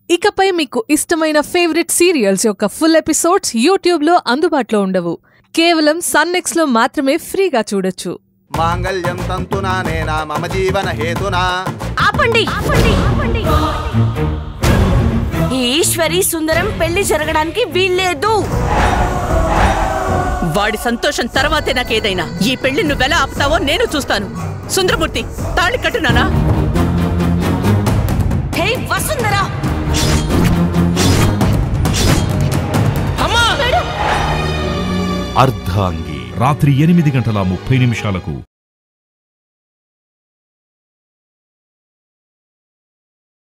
ఇకపై మీకు ఇష్టమైన ఫేవరెట్ సీరియల్స్ యొక్క ఫుల్ ఎపిసోడ్స్ యూట్యూబ్లో అందుబాటులో ఉండవు కేవలం సన్నెక్స్ లో మాత్రమే ఫ్రీగా చూడొచ్చు మాంగళ్యం తంతునా నేనా మమ జీవన హేతునా ఆపండి ఆపండి ఆపండి ఈ ఈశ్వరి సుందరం పెళ్లి జరగడానికి వీల్లేదు వాడి సంతోషం తర్వాతే నాకేదైనా ఈ పెళ్లి నువ్వెలా ఆపుతావో నేను చూస్తాను సుందరమూర్తి తాళి కట్టునానా హే వసుంధరా అర్ధాంగి రాత్రి ఎనిమిది గంటల ముప్పై నిమిషాలకు